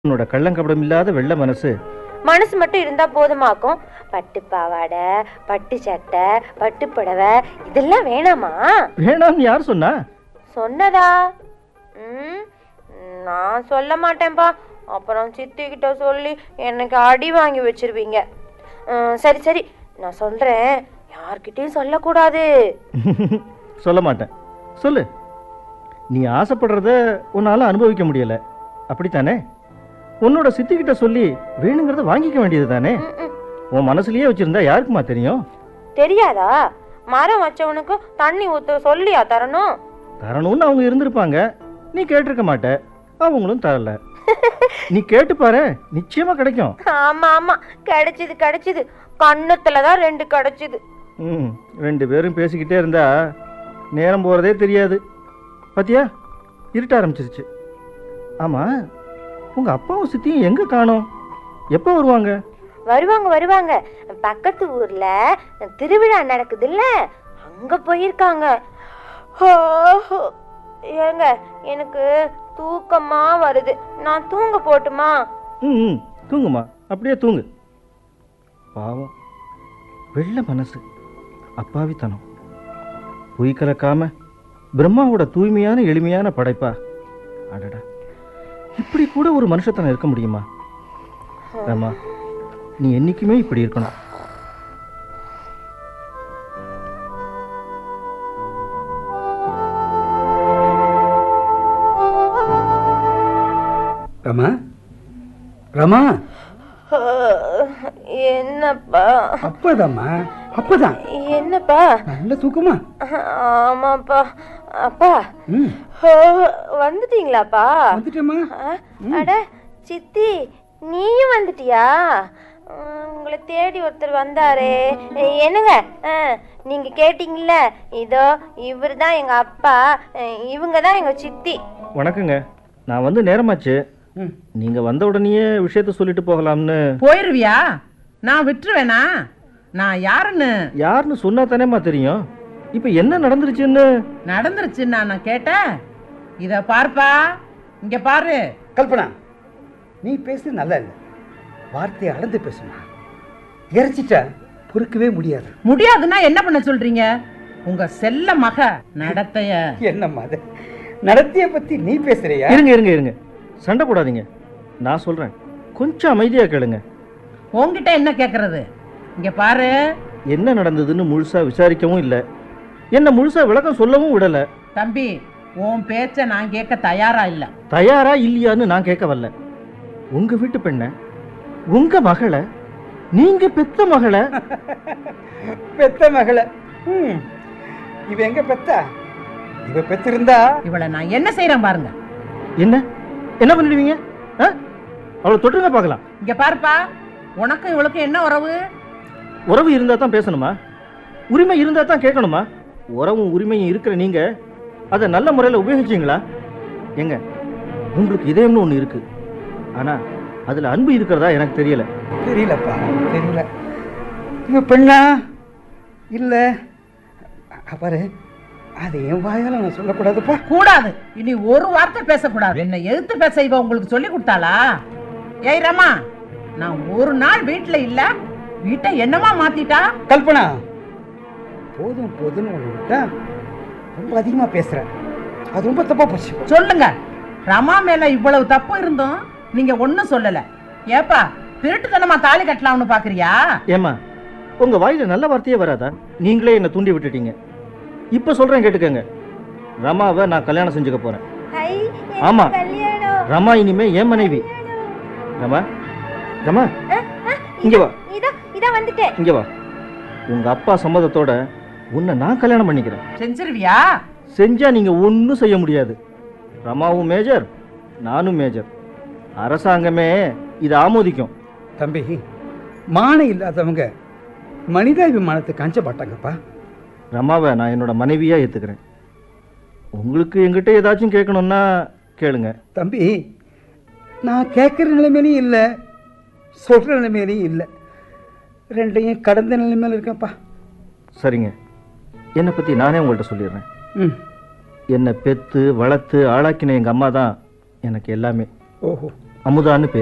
உன்னோட கள்ளங்கபடம் இல்லாத வெள்ள மனசு மனசு மட்டும் இருந்தா போதுமாக்கும் பட்டு பாவாடை பட்டு சட்டை பட்டு புடவை இதெல்லாம் வேணாமா வேணாம்னு யார் சொன்னா சொன்னதா ம் நான் சொல்ல மாட்டேன்ப்பா அப்புறம் சித்தி கிட்ட சொல்லி எனக்கு அடி வாங்கி வச்சிருவீங்க ம், சரி சரி நான் சொல்றேன் யார்கிட்டயும் சொல்லக்கூடாது சொல்ல மாட்டேன் சொல்லு நீ ஆசைப்படுறத உன்னால அனுபவிக்க முடியல அப்படித்தானே உன்னோட சித்திக்கிட்ட சொல்லி வேணுங்கிறத வாங்கிக்க வேண்டியது தானே ம், ம். உன் மனசுலயே வச்சிருந்தா யாருக்குமா தெரியும் தெரியாதா மரம் வச்சவனுக்கு தண்ணி ஊத்த சொல்லியா தரணும் தரணும்னு அவங்க இருந்திருப்பாங்க நீ கேட்டிருக்க மாட்ட அவங்களும் தரல நீ கேட்டு பாரு நிச்சயமா கிடைக்கும் ஆமா ஆமா கிடைச்சது கிடைச்சது கண்ணத்துல தான் ரெண்டு கிடைச்சது ம் ரெண்டு பேரும் பேசிக்கிட்டே இருந்தா நேரம் போகிறதே தெரியாது பாத்தியா இருட்ட ஆரம்பிச்சிருச்சு ஆமாம் உங்கள் அப்பாவும் சித்தியும் எங்கே காணோம் எப்போ வருவாங்க வருவாங்க வருவாங்க பக்கத்து ஊர்ல திருவிழா நடக்குதுல்ல அங்க போயிருக்காங்க ஓஹோ. ஏங்க எனக்கு தூக்கமா வருது நான் தூங்க போட்டுமா ம் ம் தூங்குமா அப்படியே தூங்கு பாவம் வெள்ள மனசு அப்பாவித்தனம் பொய் கலக்காம பிரம்மாவோட தூய்மையான எளிமையான படைப்பா அடடா இப்படி கூட ஒரு மனுஷத்தனம் இருக்க முடியுமா ரமா நீ என்னைக்குமே இப்படி இருக்கணும் ரமா ரமா என்னப்பா அப்பதாம்மா அப்பதான் என்னப்பா நல்ல தூக்கமா ஆமாப்பா அப்பா ம் ஓ, வந்துட்டீங்களாப்பா வந்துட்டேம்மா ஆ, அட சித்தி நீயும் வந்துட்டியா உம், உங்களை தேடி ஒருத்தர் வந்தாரே என்னங்க ஆ, நீங்க கேட்டீங்கல்ல இதோ இவர் தான் எங்க அப்பா இவங்க தான் எங்க சித்தி வணக்கங்க நான் வந்து நேரமாச்சு ம் நீங்க வந்த உடனேயே விஷயத்த சொல்லிட்டு போகலாம்னு போயிருவியா நான் விட்டுருவேனா நான் யாருன்னு யாருன்னு சொன்னா தானேம்மா தெரியும் இப்போ என்ன நடந்துருச்சுன்னு நடந்துருச்சுன்னா நான் கேட்டேன் இத பார்ப்பா இங்க பாரு கல்பனா நீ பேசுறது நல்லா இல்லை வார்த்தையை அளந்து பேசுமா இறைச்சிட்டா பொறுக்கவே முடியாது முடியாதுன்னா என்ன பண்ண சொல்றீங்க உங்க செல்ல மக நடத்தைய என்னம்மா அது நடத்திய பத்தி நீ பேசுறியா இருங்க இருங்க இருங்க சண்டை போடாதீங்க நான் சொல்றேன் கொஞ்சம் அமைதியா கேளுங்க உன்கிட்ட என்ன கேக்குறது இங்க பாரு என்ன நடந்ததுன்னு முழுசா விசாரிக்கவும் இல்லை என்ன முழுசா விளக்கம் சொல்லவும் விடல தம்பி உன் பேச்ச நான் கேட்க தயாரா இல்ல தயாரா இல்லையான்னு நான் கேட்க வரல உங்க வீட்டு பெண்ண உங்க மகளை நீங்க பெத்த மகளை பெத்த மகளை ம் இவ எங்க பெத்தா இவ பெத்திருந்தா இவளை நான் என்ன செய்யறேன் பாருங்க என்ன என்ன பண்ணிடுவீங்க ஆ? அவளை தொட்டுங்க பார்க்கலாம் இங்க பாருப்பா உனக்கும் இவளுக்கும் என்ன உறவு உறவு இருந்தா தான் பேசணுமா உரிமை இருந்தா தான் கேட்கணுமா உறவும் உரிமையும் இருக்கிற நீங்க அதை நல்ல முறையில் உபயோகிச்சீங்களா எங்க உங்களுக்கு இதயம்னு ஒன்று இருக்கு ஆனா அதுல அன்பு இருக்கிறதா எனக்கு தெரியல தெரியலப்பா தெரியல இவ பெண்ணா இல்ல பாரு அது என் வாயால நான் சொல்லக்கூடாதுப்பா கூடாது இனி ஒரு வார்த்தை பேசக்கூடாது என்ன எதிர்த்து பேச இவ உங்களுக்கு சொல்லி கொடுத்தாளா ஏய் ரமா நான் ஒரு நாள் வீட்ல இல்ல வீட்டை என்னமா மாத்திட்டா கல்பனா போதும் போதும்னு ஒன்று விட்டா ரொம்ப அதிகமா பேசுற அது ரொம்ப தப்பா போச்சு சொல்லுங்க ரமா மேல இவ்வளவு தப்பு இருந்தும் நீங்க ஒண்ணும் சொல்லல ஏப்பா திருட்டுத்தனமா தாலி கட்டலாம்னு பாக்குறியா ஏம்மா உங்க வாயில நல்ல வார்த்தையே வராதா நீங்களே என்னை தூண்டி விட்டுட்டீங்க இப்ப சொல்றேன் கேட்டுக்கங்க ரமாவை நான் கல்யாணம் செஞ்சுக்க போறேன் ஹை, எனக்கு ஆமா. கல்யாணம் ரமா இனிமே என் மனைவி ரமா ரமா ஆ, ஆ, இங்க வா இதோ இதோ வந்துட்டேன் இங்க வா உங்க அப்பா சம்மதத்தோட உன்னை நான் கல்யாணம் பண்ணிக்கிறேன் செஞ்சிருவியா செஞ்சா நீங்க ஒன்றும் செய்ய முடியாது ரமாவும் மேஜர் நானும் மேஜர் அரசாங்கமே இதை ஆமோதிக்கும் தம்பி மானம் இல்லாதவங்க மனிதாபிமானத்துக்கு அஞ்ச மாட்டாங்கப்பா ரமாவை நான் என்னோட மனைவியா ஏத்துக்கிறேன் உங்களுக்கு எங்கிட்ட ஏதாச்சும் கேட்கணும்னா கேளுங்க தம்பி நான் கேட்குற நிலைமையிலையும் இல்லை சொல்கிற நிலைமையிலையும் இல்லை ரெண்டையும் கடந்த நிலைமையில இருக்கேன்ப்பா சரிங்க என்னை பத்தி நானே உங்கள்கிட்ட சொல்லிடுறேன் ம் என்னை பெத்து வளர்த்து ஆளாக்கின எங்க அம்மா தான் எனக்கு எல்லாமே ஓஹோ அமுதான்னு பேர்